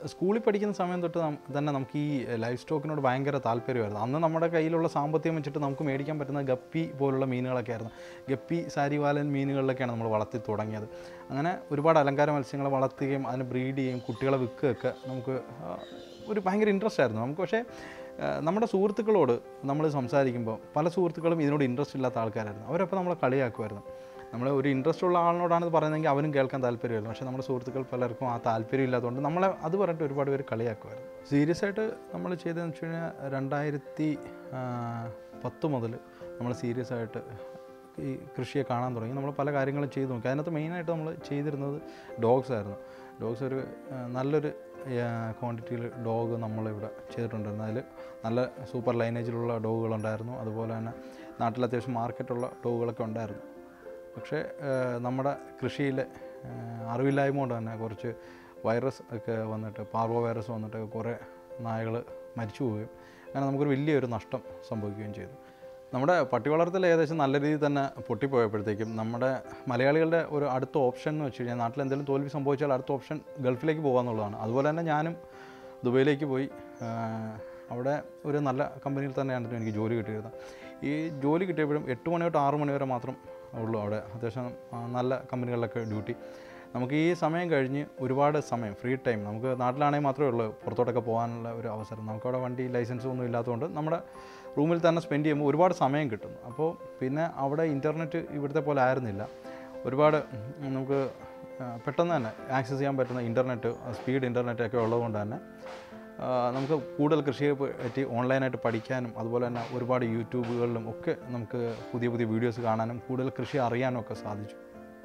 സ്കൂളിൽ പഠിക്കുന്ന സമയം തൊട്ട് നം- തന്നെ നമുക്ക് ഈ ലൈഫ് സ്റ്റോക്കിനോട് ഭയങ്കര താല്പര്യമായിരുന്നു അന്ന് നമ്മുടെ കയ്യിലുള്ള സാമ്പത്തികം വെച്ചിട്ട് നമുക്ക് മേടിക്കാൻ പറ്റുന്ന ഗപ്പി പോലുള്ള മീനുകളൊക്കെ ആയിരുന്നു ഗപ്പി സാരിവാലൻ മീനുകളിലൊക്കെയാണ് നമ്മൾ വളർത്തി തുടങ്ങിയത് അങ്ങനെ ഒരുപാട് അലങ്കാര മത്സ്യങ്ങളെ വളർത്തുകയും അതിന് ബ്രീഡ് ചെയ്യുകയും കുട്ടികളെ വിൽക്കുകയൊക്കെ നമുക്ക് ആ, ഒരു ഭയങ്കര ഇൻട്രസ്റ്റ് ആയിരുന്നു നമുക്ക് പക്ഷേ ആ, നമ്മുടെ സുഹൃത്തുക്കളോട് നമ്മൾ സംസാരിക്കുമ്പോൾ പല സുഹൃത്തുക്കളും ഇതിനോട് ഇൻട്രസ്റ്റ് ഇല്ലാത്ത ആൾക്കാരായിരുന്നു അവരപ്പോൾ നമ്മളെ കളിയാക്കുമായിരുന്നു നമ്മൾ ഒരു ഇൻട്രസ്റ്റ് ഉള്ള ആളിനോടാണ് ഇത് പറയുന്നതെങ്കിൽ അവനും കേൾക്കാൻ താല്പര്യമില്ല പക്ഷേ നമ്മുടെ സുഹൃത്തുക്കൾ പലർക്കും ആ താല്പര്യം ഇല്ലാത്തതുകൊണ്ട് നമ്മളെ അത് പറഞ്ഞിട്ട് ഒരുപാട് പേര് കളിയാക്കുമായിരുന്നു സീരിയസ് ആയിട്ട് നമ്മൾ ചെയ്തതെന്ന് വെച്ച് കഴിഞ്ഞാൽ രണ്ടായിരത്തി ആ, പത്ത് മുതൽ നമ്മൾ സീരിയസ് ആയിട്ട് ഈ കൃഷിയെ കാണാൻ തുടങ്ങി നമ്മൾ പല കാര്യങ്ങളും ചെയ്തു നോക്കി അതിനകത്ത് മെയിനായിട്ട് നമ്മൾ ചെയ്തിരുന്നത് ഡോഗ്സ് ആയിരുന്നു ഡോഗ്സ് ഒരു ആ, നല്ലൊരു ക്വാണ്ടിറ്റിയിൽ ഡോഗ് നമ്മളിവിടെ ചെയ്തിട്ടുണ്ടായിരുന്നു അതിൽ നല്ല സൂപ്പർ ലൈനേജിലുള്ള ഡോഗുകളുണ്ടായിരുന്നു അതുപോലെ തന്നെ നാട്ടിൽ അത്യാവശ്യം മാർക്കറ്റുള്ള ഡോഗുകളൊക്കെ ഉണ്ടായിരുന്നു പക്ഷേ ആ, നമ്മുടെ കൃഷിയിലെ ആ, അറിവില്ലായ്മ കൊണ്ട് തന്നെ കുറച്ച് വൈറസ് ഒക്കെ വന്നിട്ട് പാർവോ വൈറസ് വന്നിട്ട് കുറേ നായകൾ മരിച്ചു പോവുകയും അങ്ങനെ നമുക്കൊരു വലിയൊരു നഷ്ടം സംഭവിക്കുകയും ചെയ്തു നമ്മുടെ പട്ടി വളർത്തൽ ഏകദേശം നല്ല രീതിയിൽ തന്നെ പൊട്ടിപ്പോയപ്പോഴത്തേക്കും നമ്മുടെ മലയാളികളുടെ ഒരു അടുത്ത ഓപ്ഷൻ എന്ന് വെച്ച് കഴിഞ്ഞാൽ നാട്ടിൽ എന്തെങ്കിലും തോൽവി സംഭവിച്ചാൽ അടുത്ത ഓപ്ഷൻ ഗൾഫിലേക്ക് പോകുക എന്നുള്ളതാണ് അതുപോലെ തന്നെ ഞാനും ദുബൈയിലേക്ക് പോയി ആ, അവിടെ ഒരു നല്ല കമ്പനിയിൽ തന്നെയാണ് എനിക്ക് ജോലി കിട്ടിയിരുന്നത് ഈ ജോലി കിട്ടിയപ്പോഴും എട്ട് മണി തൊട്ട് ആറ് മണി വരെ മാത്രം ഉള്ളൂ അവിടെ അത്യാവശ്യം ആ, നല്ല കമ്പനികളിലൊക്കെ ഡ്യൂട്ടി നമുക്ക് ഈ സമയം കഴിഞ്ഞ് ഒരുപാട് സമയം ഫ്രീ ടൈം നമുക്ക് നാട്ടിലാണെങ്കിൽ മാത്രമേ ഉള്ളൂ പുറത്തോട്ടൊക്കെ പോകാനുള്ള ഒരു അവസരം നമുക്കവിടെ വണ്ടി ലൈസൻസ് ഒന്നും ഇല്ലാത്തതുകൊണ്ട് നമ്മുടെ റൂമിൽ തന്നെ സ്പെൻഡ് ചെയ്യുമ്പോൾ ഒരുപാട് സമയം കിട്ടും അപ്പോൾ പിന്നെ അവിടെ ഇൻ്റർനെറ്റ് ഇവിടുത്തെ പോലെ ആയിരുന്നില്ല ഒരുപാട് ഉം, നമുക്ക് ആ, പെട്ടെന്ന് തന്നെ ആക്സസ് ചെയ്യാൻ പറ്റുന്ന ഇൻ്റർനെറ്റ് സ്പീഡ് ഇൻ്റർനെറ്റ് ഒക്കെ ഉള്ളതുകൊണ്ട് തന്നെ ആ, നമുക്ക് കൂടുതൽ കൃഷിയെ പറ്റി ഓൺലൈനായിട്ട് പഠിക്കാനും അതുപോലെ തന്നെ ഒരുപാട് യൂട്യൂബുകളിലും ഒക്കെ നമുക്ക് പുതിയ പുതിയ വീഡിയോസ് കാണാനും കൂടുതൽ കൃഷി അറിയാനും ഒക്കെ സാധിച്ചു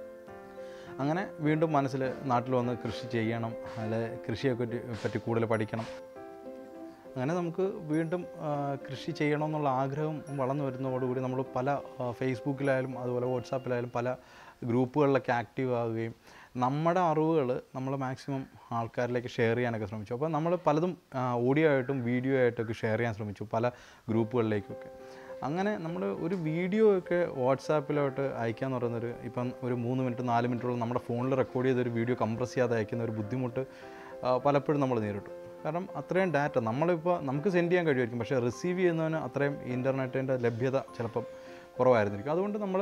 അങ്ങനെ വീണ്ടും മനസ്സിൽ നാട്ടിൽ വന്ന് കൃഷി ചെയ്യണം അല്ലെ കൃഷിയെ പറ്റി പറ്റി കൂടുതൽ പഠിക്കണം അങ്ങനെ നമുക്ക് വീണ്ടും ആ, കൃഷി ചെയ്യണം എന്നുള്ള ആഗ്രഹം വളർന്നു വരുന്നതോടുകൂടി നമ്മൾ പല ആ, ഫേസ്ബുക്കിലായാലും അതുപോലെ വാട്സാപ്പിലായാലും പല ഗ്രൂപ്പുകളിലൊക്കെ ആക്റ്റീവ് ആവുകയും നമ്മുടെ അറിവുകൾ നമ്മൾ മാക്സിമം ആൾക്കാരിലേക്ക് ഷെയർ ചെയ്യാനൊക്കെ ശ്രമിച്ചു അപ്പോൾ നമ്മൾ പലതും ഓഡിയോ ആയിട്ടും വീഡിയോ ആയിട്ടൊക്കെ ഷെയർ ചെയ്യാൻ ശ്രമിച്ചു പല ഗ്രൂപ്പുകളിലേക്കൊക്കെ അങ്ങനെ നമ്മൾ ഒരു വീഡിയോ ഒക്കെ വാട്സാപ്പിലോട്ട് അയക്കാന്ന് പറയുന്നൊരു ഇപ്പം ഒരു മൂന്ന് മിനിറ്റ് നാല് മിനിറ്റോളം നമ്മുടെ ഫോണിൽ റെക്കോർഡ് ചെയ്തൊരു വീഡിയോ കംപ്രസ് ചെയ്യാതെ അയക്കുന്ന ഒരു ബുദ്ധിമുട്ട് ആ, പലപ്പോഴും നമ്മൾ നേരിട്ടു കാരണം അത്രയും ഡാറ്റ നമ്മളിപ്പോൾ നമുക്ക് സെൻഡ് ചെയ്യാൻ കഴിയുമായിരിക്കും പക്ഷേ റിസീവ് ചെയ്യുന്നതിന് അത്രയും ഇൻ്റർനെറ്റിൻ്റെ ലഭ്യത ചിലപ്പം കുറവായിരുന്നിരിക്കും അതുകൊണ്ട് നമ്മൾ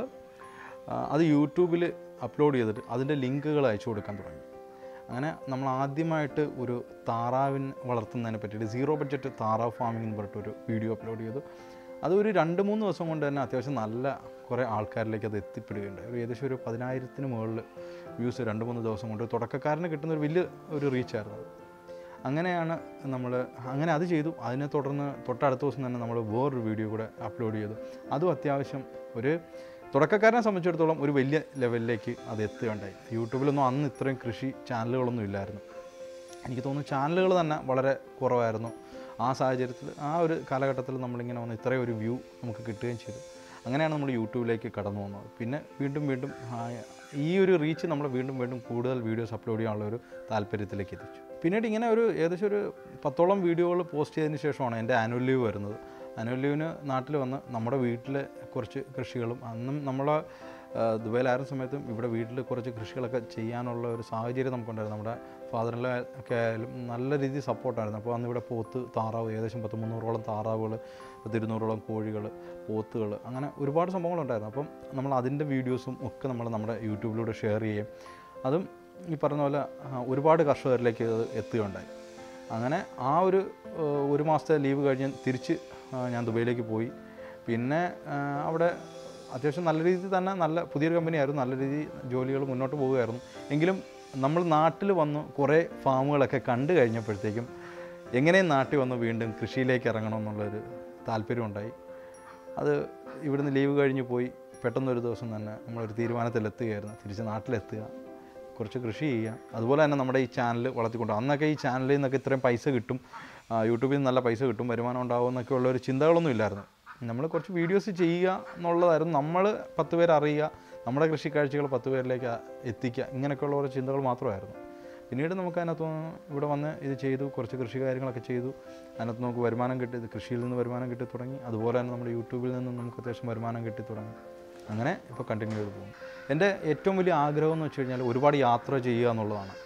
ആ, അത് യൂട്യൂബിൽ അപ്ലോഡ് ചെയ്തിട്ട് അതിൻ്റെ ലിങ്കുകൾ അയച്ചു കൊടുക്കാൻ തുടങ്ങി അങ്ങനെ നമ്മൾ ആദ്യമായിട്ട് ഒരു താറാവിന് വളർത്തുന്നതിനെ പറ്റിയിട്ട് സീറോ ബഡ്ജറ്റ് താറാവ് ഫാമിംഗ് എന്ന് പറഞ്ഞിട്ട് ഒരു വീഡിയോ അപ്ലോഡ് ചെയ്തു അത് ഒരു രണ്ട് മൂന്ന് ദിവസം കൊണ്ട് തന്നെ അത്യാവശ്യം നല്ല കുറേ ആൾക്കാരിലേക്ക് അത് എത്തിപ്പെടുകയുണ്ടായി ഒരു ഏകദേശം ഒരു പതിനായിരത്തിന് മുകളിൽ വ്യൂസ് രണ്ട് മൂന്ന് ദിവസം കൊണ്ട് തുടക്കക്കാരന് കിട്ടുന്ന ഒരു വലിയ ഒരു റീച്ചായിരുന്നു അത് അങ്ങനെയാണ് നമ്മൾ അങ്ങനെ അത് ചെയ്തു അതിനെ തുടർന്ന് തൊട്ടടുത്ത ദിവസം തന്നെ നമ്മൾ വേറൊരു വീഡിയോ കൂടെ അപ്ലോഡ് ചെയ്തു അതും അത്യാവശ്യം ഒരു തുടക്കക്കാരനെ സംബന്ധിച്ചിടത്തോളം ഒരു വലിയ ലെവലിലേക്ക് അത് എത്തുകയുണ്ടായി യൂട്യൂബിലൊന്നും അന്ന് ഇത്രയും കൃഷി ചാനലുകളൊന്നും ഇല്ലായിരുന്നു എനിക്ക് തോന്നുന്നു ചാനലുകൾ തന്നെ വളരെ കുറവായിരുന്നു ആ സാഹചര്യത്തിൽ ആ ഒരു കാലഘട്ടത്തിൽ നമ്മളിങ്ങനെ വന്ന് ഇത്രയും ഒരു വ്യൂ നമുക്ക് കിട്ടുകയും ചെയ്തു അങ്ങനെയാണ് നമ്മൾ യൂട്യൂബിലേക്ക് കടന്നു വന്നത് പിന്നെ വീണ്ടും വീണ്ടും ആ, ഈ ഒരു റീച്ച് നമ്മൾ വീണ്ടും വീണ്ടും കൂടുതൽ വീഡിയോസ് അപ്ലോഡ് ചെയ്യാനുള്ള ഒരു താല്പര്യത്തിലേക്ക് എത്തിച്ചു പിന്നീട് ഇങ്ങനെ ഒരു ഏകദേശം ഒരു പത്തോളം വീഡിയോകൾ പോസ്റ്റ് ചെയ്തതിന് ശേഷമാണ് എൻ്റെ ആനുവൽ ലീവ് വരുന്നത് ആനുവൽ ലീവിന് നാട്ടിൽ വന്ന് നമ്മുടെ വീട്ടിലെ കുറച്ച് കൃഷികളും അന്നും നമ്മൾ ദുബൈയിലായിരുന്ന സമയത്തും ഇവിടെ വീട്ടിൽ കുറച്ച് കൃഷികളൊക്കെ ചെയ്യാനുള്ള ഒരു സാഹചര്യം നമുക്കുണ്ടായിരുന്നു നമ്മുടെ ഫാദറിലെ ഒക്കെ ആയാലും നല്ല രീതിയിൽ സപ്പോർട്ടായിരുന്നു അപ്പോൾ അന്ന് ഇവിടെ പോത്ത് താറാവ് ഏകദേശം പത്ത് മുന്നൂറോളം താറാവുകൾ പത്ത് ഇരുന്നൂറോളം കോഴികൾ പോത്തുകൾ അങ്ങനെ ഒരുപാട് സംഭവങ്ങളുണ്ടായിരുന്നു അപ്പം നമ്മൾ അതിൻ്റെ വീഡിയോസും ഒക്കെ നമ്മൾ നമ്മുടെ യൂട്യൂബിലൂടെ ഷെയർ ചെയ്യും അതും ഈ പറഞ്ഞ പോലെ ആ, ഒരുപാട് കർഷകരിലേക്ക് അത് എത്തുകയുണ്ടായി അങ്ങനെ ആ ഒരു ആ, ഒരു മാസത്തെ ലീവ് കഴിഞ്ഞ് തിരിച്ച് ആ, ഞാൻ ദുബൈയിലേക്ക് പോയി പിന്നെ ആ, അവിടെ അത്യാവശ്യം നല്ല രീതിയിൽ തന്നെ നല്ല പുതിയൊരു കമ്പനിയായിരുന്നു നല്ല രീതിയിൽ ജോലികൾ മുന്നോട്ട് പോവുകയായിരുന്നു എങ്കിലും നമ്മൾ നാട്ടിൽ വന്ന് കുറേ ഫാമുകളൊക്കെ കണ്ടു കഴിഞ്ഞപ്പോഴത്തേക്കും എങ്ങനെയും നാട്ടിൽ വന്ന് വീണ്ടും കൃഷിയിലേക്ക് ഇറങ്ങണം എന്നുള്ളൊരു താല്പര്യമുണ്ടായി അത് ഇവിടുന്ന് ലീവ് കഴിഞ്ഞ് പോയി പെട്ടെന്നൊരു ദിവസം തന്നെ നമ്മളൊരു തീരുമാനത്തിലെത്തുകയായിരുന്നു തിരിച്ച് നാട്ടിലെത്തുക കുറച്ച് കൃഷി ചെയ്യുക അതുപോലെ തന്നെ നമ്മുടെ ഈ ചാനൽ വളർത്തിക്കൊണ്ട് അന്നൊക്കെ ഈ ചാനലിൽ നിന്നൊക്കെ ഇത്രയും പൈസ കിട്ടും ആ, യൂട്യൂബിൽ നിന്ന് നല്ല പൈസ കിട്ടും വരുമാനം ഉണ്ടാവും എന്നൊക്കെ ഉള്ള ഒരു ചിന്തകളൊന്നും ഇല്ലായിരുന്നു നമ്മൾ കുറച്ച് വീഡിയോസ് ചെയ്യുക എന്നുള്ളതായിരുന്നു നമ്മൾ പത്ത് പേര് അറിയുക നമ്മുടെ കൃഷി കാഴ്ചകൾ പത്ത് പേരിലേക്ക് എത്തിക്കുക ഇങ്ങനെയൊക്കെയുള്ള ഓരോ ചിന്തകൾ മാത്രമായിരുന്നു പിന്നീട് നമുക്ക് അതിനകത്ത് ഇവിടെ വന്ന് ഇത് ചെയ്തു കുറച്ച് കൃഷി കാര്യങ്ങളൊക്കെ ചെയ്തു അതിനകത്ത് നമുക്ക് വരുമാനം കിട്ടി ഇത് കൃഷിയിൽ നിന്ന് വരുമാനം കിട്ടി തുടങ്ങി അതുപോലെ തന്നെ നമ്മുടെ യൂട്യൂബിൽ നിന്നും നമുക്ക് അത്യാവശ്യം വരുമാനം കിട്ടി തുടങ്ങി അങ്ങനെ ഇപ്പോൾ കണ്ടിന്യൂ ചെയ്ത് പോകും എൻ്റെ ഏറ്റവും വലിയ ആഗ്രഹം എന്ന് വെച്ച് കഴിഞ്ഞാൽ ഒരുപാട് യാത്ര ചെയ്യുക എന്നുള്ളതാണ്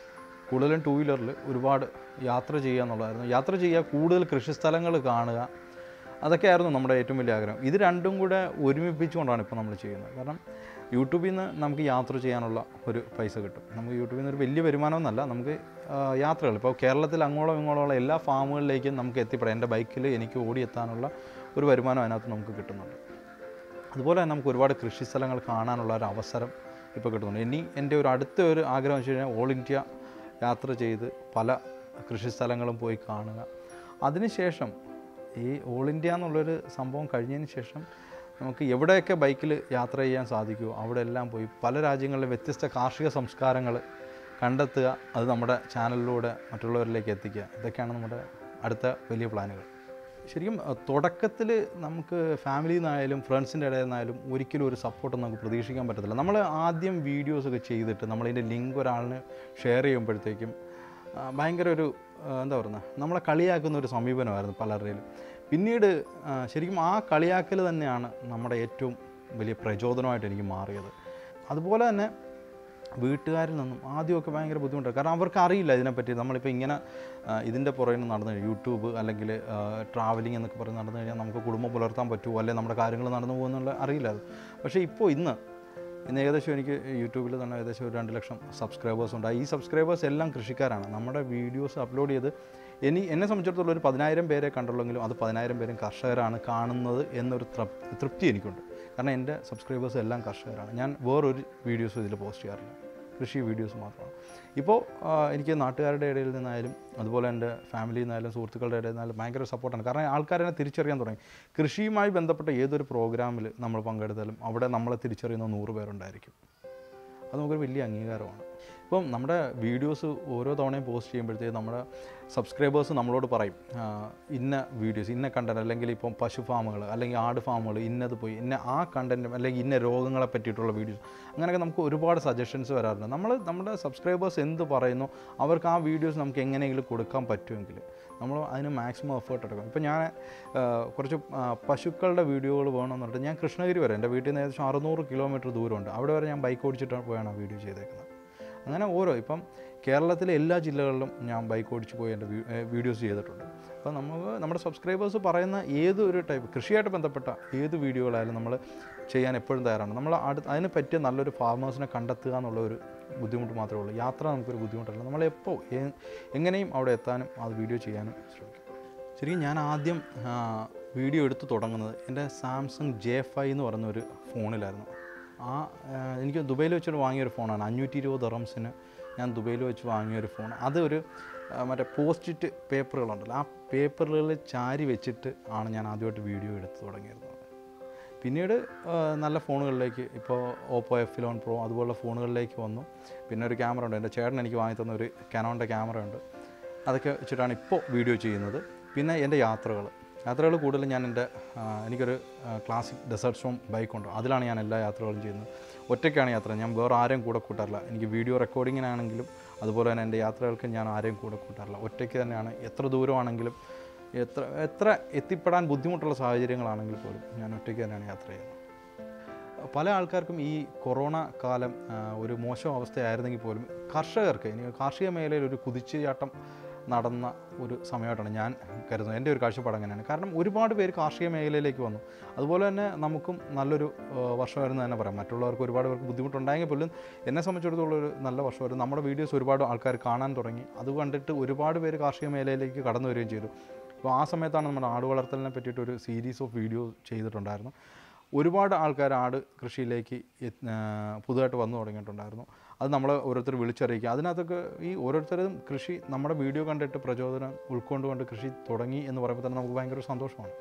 കൂടുതലും ടൂ വീലറിൽ ഒരുപാട് യാത്ര ചെയ്യുക എന്നുള്ളതായിരുന്നു യാത്ര ചെയ്യുക കൂടുതൽ കൃഷിസ്ഥലങ്ങൾ കാണുക അതൊക്കെയായിരുന്നു നമ്മുടെ ഏറ്റവും വലിയ ആഗ്രഹം ഇത് രണ്ടും കൂടെ ഒരുമിപ്പിച്ചുകൊണ്ടാണ് ഇപ്പോൾ നമ്മൾ ചെയ്യുന്നത് കാരണം യൂട്യൂബിൽ നിന്ന് നമുക്ക് യാത്ര ചെയ്യാനുള്ള ഒരു പൈസ കിട്ടും നമുക്ക് യൂട്യൂബിൽ നിന്ന് ഒരു വലിയ വരുമാനമൊന്നുമല്ല നമുക്ക് ആ, യാത്രകൾ ഇപ്പോൾ കേരളത്തിൽ അങ്ങോളം ഇങ്ങോളമുള്ള എല്ലാ ഫാമുകളിലേക്കും നമുക്ക് എത്തിപ്പെടാം എൻ്റെ ബൈക്കിൽ എനിക്ക് ഓടിയെത്താനുള്ള ഒരു വരുമാനം അതിനകത്ത് നമുക്ക് കിട്ടുന്നുണ്ട് അതുപോലെ തന്നെ നമുക്ക് ഒരുപാട് കൃഷി സ്ഥലങ്ങൾ കാണാനുള്ള ഒരു അവസരം ഇപ്പോൾ കിട്ടുന്നുണ്ട് ഇനി എൻ്റെ ഒരു അടുത്ത ഒരു ആഗ്രഹം വെച്ച് കഴിഞ്ഞാൽ ഓൾ ഇന്ത്യ യാത്ര ചെയ്ത് പല കൃഷി സ്ഥലങ്ങളും പോയി കാണുക അതിനുശേഷം ഈ ഓൾ ഇന്ത്യ എന്നുള്ളൊരു സംഭവം കഴിഞ്ഞതിന് ശേഷം നമുക്ക് എവിടെയൊക്കെ ബൈക്കിൽ യാത്ര ചെയ്യാൻ സാധിക്കുമോ അവിടെ എല്ലാം പോയി പല രാജ്യങ്ങളിലെ വ്യത്യസ്ത കാർഷിക സംസ്കാരങ്ങൾ കണ്ടെത്തുക അത് നമ്മുടെ ചാനലിലൂടെ മറ്റുള്ളവരിലേക്ക് എത്തിക്കുക ഇതൊക്കെയാണ് നമ്മുടെ അടുത്ത വലിയ പ്ലാനുകൾ ശരിക്കും തുടക്കത്തിൽ നമുക്ക് ഫാമിലിയിൽ നിന്നായാലും ഫ്രണ്ട്സിൻ്റെ ഇടയിൽ നിന്നായാലും ഒരിക്കലും ഒരു സപ്പോർട്ട് നമുക്ക് പ്രതീക്ഷിക്കാൻ പറ്റത്തില്ല നമ്മൾ ആദ്യം വീഡിയോസൊക്കെ ചെയ്തിട്ട് നമ്മളതിൻ്റെ ലിങ്ക് ഒരാളിന് ഷെയർ ചെയ്യുമ്പോഴത്തേക്കും ആ, ഭയങ്കര ഒരു ആ, എന്താ പറയുന്നത് നമ്മളെ കളിയാക്കുന്ന ഒരു സമീപനമായിരുന്നു പലരുടെയും പിന്നീട് ആ, ശരിക്കും ആ കളിയാക്കൽ തന്നെയാണ് നമ്മുടെ ഏറ്റവും വലിയ പ്രചോദനമായിട്ട് എനിക്ക് മാറിയത് അതുപോലെ തന്നെ വീട്ടുകാരിൽ നിന്നും ആദ്യമൊക്കെ ഭയങ്കര ബുദ്ധിമുട്ടാണ് കാരണം അവർക്ക് അറിയില്ല ഇതിനെപ്പറ്റി നമ്മളിപ്പോൾ ഇങ്ങനെ ആ, ഇതിൻ്റെ പുറകിൽ നിന്ന് നടന്നു കഴിഞ്ഞാൽ യൂട്യൂബ് അല്ലെങ്കിൽ ട്രാവലിംഗ് എന്നൊക്കെ പറഞ്ഞ് നടന്നു കഴിഞ്ഞാൽ നമുക്ക് കുടുംബം പുലർത്താൻ പറ്റുമോ അല്ലെങ്കിൽ നമ്മുടെ കാര്യങ്ങൾ നടന്നു പോകുന്നുള്ള അറിയില്ല അത് പക്ഷേ ഇപ്പോൾ ഇന്ന് ഇന്ന് ഏകദേശം എനിക്ക് യൂട്യൂബിൽ തന്നെ ഏകദേശം ഒരു രണ്ട് ലക്ഷം സബ്സ്ക്രൈബേഴ്സ് ഉണ്ട് ഈ സബ്സ്ക്രൈബേഴ്സ് എല്ലാം കൃഷിക്കാരാണ് നമ്മുടെ വീഡിയോസ് അപ്ലോഡ് ചെയ്ത് ഇനി എന്നെ സംബന്ധിച്ചിടത്തോളം ഒരു പതിനായിരം പേരെ കണ്ടുള്ളെങ്കിലും അത് പതിനായിരം പേരും കർഷകരാണ് കാണുന്നത് എന്നൊരു തൃപ്- തൃപ്തി എനിക്കുണ്ട് കാരണം എൻ്റെ സബ്സ്ക്രൈബേഴ്സ് എല്ലാം കർഷകരാണ് ഞാൻ വേറൊരു വീഡിയോസും ഇതിൽ പോസ്റ്റ് ചെയ്യാറില്ല കൃഷി വീഡിയോസ് മാത്രമാണ് ഇപ്പോൾ ആ, എനിക്ക് നാട്ടുകാരുടെ ഇടയിൽ നിന്നായാലും അതുപോലെ എൻ്റെ ഫാമിലിയിൽ നിന്നായാലും സുഹൃത്തുക്കളുടെ ഇടയിൽ നിന്നായാലും ഭയങ്കര സപ്പോർട്ടാണ് കാരണം ആൾക്കാരെ തിരിച്ചറിയാൻ തുടങ്ങി കൃഷിയുമായി ബന്ധപ്പെട്ട ഏതൊരു പ്രോഗ്രാമിൽ നമ്മൾ പങ്കെടുത്താലും അവിടെ നമ്മളെ തിരിച്ചറിയുന്ന നൂറ് പേരുണ്ടായിരിക്കും അത് നമുക്കൊരു വലിയ അംഗീകാരമാണ് ഇപ്പം നമ്മുടെ വീഡിയോസ് ഓരോ തവണയും പോസ്റ്റ് ചെയ്യുമ്പോഴത്തേക്ക് നമ്മുടെ സബ്സ്ക്രൈബേഴ്സ് നമ്മളോട് പറയും ആ, ഇന്ന വീഡിയോസ് ഇന്ന കണ്ടന്റ് അല്ലെങ്കിൽ ഇപ്പം പശു ഫാമുകൾ അല്ലെങ്കിൽ ആട് ഫാമുകൾ ഇന്നത് പോയി ഇന്ന ആ കണ്ടൻറ്റും അല്ലെങ്കിൽ ഇന്ന രോഗങ്ങളെ പറ്റിയിട്ടുള്ള വീഡിയോസ് അങ്ങനെയൊക്കെ നമുക്ക് ഒരുപാട് സജഷൻസ് വരാറുണ്ട് നമ്മൾ നമ്മുടെ സബ്സ്ക്രൈബേഴ്സ് എന്ത് പറയുന്നു അവർക്ക് ആ വീഡിയോസ് നമുക്ക് എങ്ങനെയെങ്കിലും കൊടുക്കാൻ പറ്റുമെങ്കിൽ നമ്മൾ അതിന് മാക്സിമം എഫേർട്ട് എടുക്കും ഇപ്പം ഞാൻ ആ, കുറച്ച് ആ, പശുക്കളുടെ വീഡിയോകൾ വേണമെന്ന് പറഞ്ഞിട്ട് ഞാൻ കൃഷ്ണഗിരി വരെ എൻ്റെ വീട്ടിൽ നിന്ന് ഏകദേശം അറുന്നൂറ് കിലോമീറ്റർ ദൂരമുണ്ട് അവിടെ വരെ ഞാൻ ബൈക്ക് ഓടിച്ചിട്ട് പോയാണ് ആ വീഡിയോ ചെയ്തേക്കുന്നത് അങ്ങനെ ഓരോ ഇപ്പം കേരളത്തിലെ എല്ലാ ജില്ലകളിലും ഞാൻ ബൈക്ക് ഓടിച്ച് പോയി എൻ്റെ വീഡിയോസ് ചെയ്തിട്ടുണ്ട് അപ്പോൾ നമുക്ക് നമ്മുടെ സബ്സ്ക്രൈബേഴ്സ് പറയുന്ന ഏതൊരു ടൈപ്പ് കൃഷിയായിട്ട് ബന്ധപ്പെട്ട ഏത് വീഡിയോകളായാലും നമ്മൾ ചെയ്യാൻ എപ്പോഴും തയ്യാറാണ് നമ്മൾ അടുത്ത് അതിന് പറ്റിയ നല്ലൊരു ഫാർമേഴ്സിനെ കണ്ടെത്തുക എന്നുള്ള ഒരു ബുദ്ധിമുട്ട് മാത്രമേ ഉള്ളൂ യാത്ര നമുക്കൊരു ബുദ്ധിമുട്ടല്ല നമ്മളെപ്പോൾ എങ്ങനെയും അവിടെ എത്താനും അത് വീഡിയോ ചെയ്യാനും ശ്രമിക്കും ശരിക്കും ഞാൻ ആദ്യം ആ, വീഡിയോ എടുത്ത് തുടങ്ങുന്നത് എൻ്റെ സാംസങ് ജെ ഫൈവ് എന്ന് പറയുന്ന ഒരു ഫോണിലായിരുന്നു ആ ആ, എനിക്ക് ദുബൈയിൽ വെച്ചിട്ട് വാങ്ങിയൊരു ഫോണാണ് അഞ്ഞൂറ്റി ഇരുപത് റംസിന് ഞാൻ ദുബൈയിൽ വെച്ച് വാങ്ങിയൊരു ഫോൺ അത് ഒരു ആ, മറ്റേ പോസ്റ്റിറ്റ് പേപ്പറുകളുണ്ടല്ലോ ആ പേപ്പറുകളിൽ ചാരി വെച്ചിട്ട് ആണ് ഞാൻ ആദ്യമായിട്ട് വീഡിയോ എടുത്ത് തുടങ്ങിയിരുന്നത് പിന്നീട് ആ, നല്ല ഫോണുകളിലേക്ക് ഇപ്പോൾ ഓപ്പോ എഫ് ഇലോൺ പ്രോ അതുപോലുള്ള ഫോണുകളിലേക്ക് വന്നു പിന്നെ ഒരു ക്യാമറ ഉണ്ട് എൻ്റെ ചേട്ടൻ എനിക്ക് വാങ്ങി തന്ന ഒരു കാനോൻ്റെ ക്യാമറ ഉണ്ട് അതൊക്കെ വെച്ചിട്ടാണ് ഇപ്പോൾ വീഡിയോ ചെയ്യുന്നത് പിന്നെ എൻ്റെ യാത്രകൾ യാത്രകൾ കൂടുതലും ഞാൻ എൻ്റെ ആ, എനിക്കൊരു ക്ലാസിക് ഡെസേർട്ട് സ്റ്റോം ബൈക്കുണ്ട് അതിലാണ് ഞാൻ എല്ലാ യാത്രകളും ചെയ്യുന്നത് ഒറ്റയ്ക്കാണ് യാത്ര ഞാൻ വേറെ ആരെയും കൂടെ കൂട്ടാറില്ല എനിക്ക് വീഡിയോ റെക്കോർഡിങ്ങിനാണെങ്കിലും അതുപോലെ തന്നെ എൻ്റെ യാത്രകൾക്ക് ഞാൻ ആരെയും കൂടെ കൂട്ടാറില്ല ഒറ്റയ്ക്ക് തന്നെയാണ് എത്ര ദൂരമാണെങ്കിലും എത്ര എത്ര എത്തിപ്പെടാൻ ബുദ്ധിമുട്ടുള്ള സാഹചര്യങ്ങളാണെങ്കിൽ പോലും ഞാൻ ഒറ്റയ്ക്ക് തന്നെയാണ് യാത്ര ചെയ്യുന്നത് പല ആൾക്കാർക്കും ഈ കൊറോണ കാലം ആ, ഒരു മോശം അവസ്ഥയായിരുന്നെങ്കിൽ പോലും കർഷകർക്ക് ഇനി കാർഷിക മേഖലയിൽ ഒരു കുതിച്ചുചാട്ടം നടന്ന ഒരു സമയമായിട്ടാണ് ഞാൻ കരുതുന്നത് എൻ്റെ ഒരു കാഴ്ചപ്പാട് അങ്ങനെയാണ് കാരണം ഒരുപാട് പേര് കാർഷിക മേഖലയിലേക്ക് വന്നു അതുപോലെ തന്നെ നമുക്കും നല്ലൊരു ആ, വർഷമായിരുന്നു തന്നെ പറയാം മറ്റുള്ളവർക്ക് ഒരുപാട് പേർക്ക് ബുദ്ധിമുട്ടുണ്ടായെങ്കിൽ പോലും എന്നെ സംബന്ധിച്ചിടത്തോളം ഒരു നല്ല വർഷമായിരുന്നു നമ്മുടെ വീഡിയോസ് ഒരുപാട് ആൾക്കാർ കാണാൻ തുടങ്ങി അത് കണ്ടിട്ട് ഒരുപാട് പേര് കാർഷിക മേഖലയിലേക്ക് കടന്നു വരികയും ചെയ്തു അപ്പോൾ ആ സമയത്താണ് നമ്മുടെ ആട് വളർത്തലിനെ പറ്റിയിട്ട് ഒരു സീരീസ് ഓഫ് വീഡിയോ ചെയ്തിട്ടുണ്ടായിരുന്നു ഒരുപാട് ആൾക്കാർ ആട് കൃഷിയിലേക്ക് എത്ത്- ആ, പുതുതായിട്ട് വന്നു തുടങ്ങിയിട്ടുണ്ടായിരുന്നു അത് നമ്മൾ ഓരോരുത്തർ വിളിച്ചറിയിക്കുക അതിനകത്തൊക്കെ ഈ ഓരോരുത്തരും കൃഷി നമ്മുടെ വീഡിയോ കണ്ടിട്ട് പ്രചോദനം ഉൾക്കൊണ്ടുകൊണ്ട് കൃഷി തുടങ്ങി എന്ന് പറയുമ്പോൾ തന്നെ നമുക്ക് ഭയങ്കര ഒരു സന്തോഷമാണ്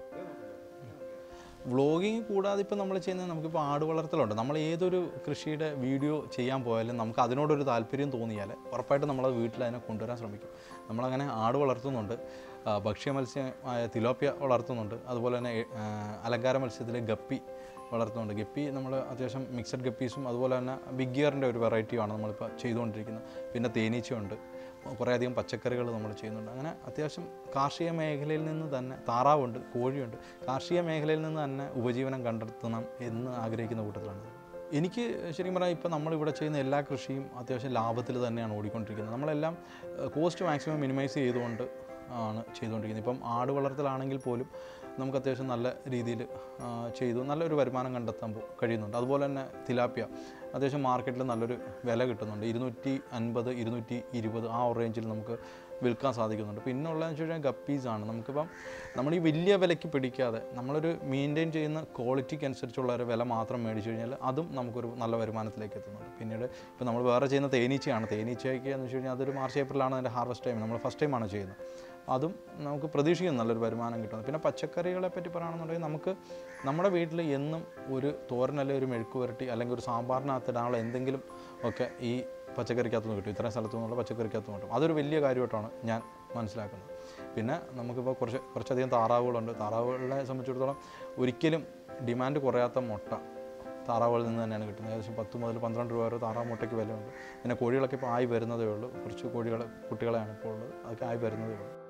വ്ളോഗിങ് കൂടാതെ ഇപ്പോൾ നമ്മൾ ചെയ്യുന്നത് നമുക്കിപ്പോൾ ആട് വളർത്തലുണ്ട് നമ്മൾ ഏതൊരു കൃഷിയുടെ വീഡിയോ ചെയ്യാൻ പോയാലും നമുക്ക് അതിനോടൊരു താല്പര്യം തോന്നിയാൽ ഉറപ്പായിട്ടും നമ്മളത് വീട്ടിൽ അതിനെ കൊണ്ടുവരാൻ ശ്രമിക്കും നമ്മളങ്ങനെ ആട് വളർത്തുന്നുണ്ട് ആ, ഭക്ഷ്യ മത്സ്യമായ തിലോപ്പിയ വളർത്തുന്നുണ്ട് അതുപോലെ തന്നെ ആ, അലങ്കാര മത്സ്യത്തിൽ ഗപ്പി വളർത്തുന്നുണ്ട് ഗപ്പി നമ്മൾ അത്യാവശ്യം മിക്സഡ് ഗപ്പീസും അതുപോലെ തന്നെ ബിഗ് ഗിയറിൻ്റെ ഒരു വെറൈറ്റിയാണ് നമ്മളിപ്പോൾ ചെയ്തുകൊണ്ടിരിക്കുന്നത് പിന്നെ തേനീച്ചയുണ്ട് കുറേയധികം പച്ചക്കറികൾ നമ്മൾ ചെയ്യുന്നുണ്ട് അങ്ങനെ അത്യാവശ്യം കാർഷിക മേഖലയിൽ നിന്ന് തന്നെ താറാവുണ്ട് കോഴിയുണ്ട് കാർഷിക മേഖലയിൽ നിന്ന് തന്നെ ഉപജീവനം കണ്ടെത്തണം എന്ന് ആഗ്രഹിക്കുന്ന കൂട്ടത്തിലാണ് എനിക്ക് ശരിക്കും പറഞ്ഞാൽ ഇപ്പോൾ നമ്മളിവിടെ ചെയ്യുന്ന എല്ലാ കൃഷിയും അത്യാവശ്യം ലാഭത്തിൽ തന്നെയാണ് ഓടിക്കൊണ്ടിരിക്കുന്നത് നമ്മളെല്ലാം കോസ്റ്റ് മാക്സിമം മിനിമൈസ് ചെയ്തുകൊണ്ട് ആണ് ചെയ്തുകൊണ്ടിരിക്കുന്നത് ഇപ്പം ആട് വളർത്തലാണെങ്കിൽ പോലും നമുക്ക് അത്യാവശ്യം നല്ല രീതിയിൽ ചെയ്തു നല്ലൊരു വരുമാനം കണ്ടെത്താൻ പോ- കഴിയുന്നുണ്ട് അതുപോലെ തന്നെ തിലാപ്പിയ അത്യാവശ്യം മാർക്കറ്റിൽ നല്ലൊരു വില കിട്ടുന്നുണ്ട് ഇരുന്നൂറ്റി അൻപത് ഇരുന്നൂറ്റി ഇരുപത് ആ ഒരു റേഞ്ചിൽ നമുക്ക് വിൽക്കാൻ സാധിക്കുന്നുണ്ട് പിന്നെ ഉള്ളതെന്ന് വെച്ച് കഴിഞ്ഞാൽ ഗപ്പീസാണ് നമുക്കിപ്പം നമ്മൾ ഈ വലിയ വിലയ്ക്ക് പിടിക്കാതെ നമ്മളൊരു മെയിൻറ്റെയിൻ ചെയ്യുന്ന ക്വാളിറ്റിക്ക് അനുസരിച്ചുള്ള ഒരു വില മാത്രം മേടിച്ചു കഴിഞ്ഞാൽ അതും നമുക്കൊരു നല്ല വരുമാനത്തിലേക്ക് എത്തുന്നുണ്ട് പിന്നീട് ഇപ്പോൾ നമ്മൾ വേറെ ചെയ്യുന്ന തേനീച്ചയാണ് തേനീച്ചയ്ക്ക് എന്ന് വെച്ച് കഴിഞ്ഞാൽ അതൊരു മാർച്ച് ഏപ്രിലാണ് അതിൻ്റെ ഹാർവസ്റ്റ് ടൈം നമ്മൾ ഫസ്റ്റ് ടൈമാണ് ചെയ്യുന്നത് അതും നമുക്ക് പ്രതീക്ഷിക്കും നല്ലൊരു വരുമാനം കിട്ടുന്നത് പിന്നെ പച്ചക്കറികളെ പറ്റി പറയുകയാണെന്നുണ്ടെങ്കിൽ നമുക്ക് നമ്മുടെ വീട്ടിൽ എന്നും ഒരു തോരൻ അല്ലെങ്കിൽ ഒരു മെഴുക്ക് പുരട്ടി അല്ലെങ്കിൽ ഒരു സാമ്പാറിനകത്ത് ഇടാനുള്ള എന്തെങ്കിലും ഒക്കെ ഈ പച്ചക്കറിക്കകത്ത് നിന്ന് കിട്ടും ഇത്രയും സ്ഥലത്തു നിന്നുള്ള പച്ചക്കറിക്കകത്ത് നിന്ന് കിട്ടും അതൊരു വലിയ കാര്യമായിട്ടാണ് ഞാൻ മനസ്സിലാക്കുന്നത് പിന്നെ നമുക്കിപ്പോൾ കുറച്ച് കുറച്ചധികം താറാവുകളുണ്ട് താറാവുകളെ സംബന്ധിച്ചിടത്തോളം ഒരിക്കലും ഡിമാൻഡ് കുറയാത്ത മുട്ട താറാവുകളിൽ നിന്ന് തന്നെയാണ് കിട്ടുന്നത് ഏകദേശം പത്ത് മുതൽ പന്ത്രണ്ട് രൂപ വരെ താറാവ് മുട്ടയ്ക്ക് വിലയുണ്ട് പിന്നെ കോഴികളൊക്കെ ഇപ്പോൾ ആയി വരുന്നതേ ഉള്ളൂ കുറച്ച് കോഴികളെ കുട്ടികളെയാണ് ഇപ്പോൾ ഉള്ളത് അതൊക്കെ ആയി വരുന്നതേ ഉള്ളൂ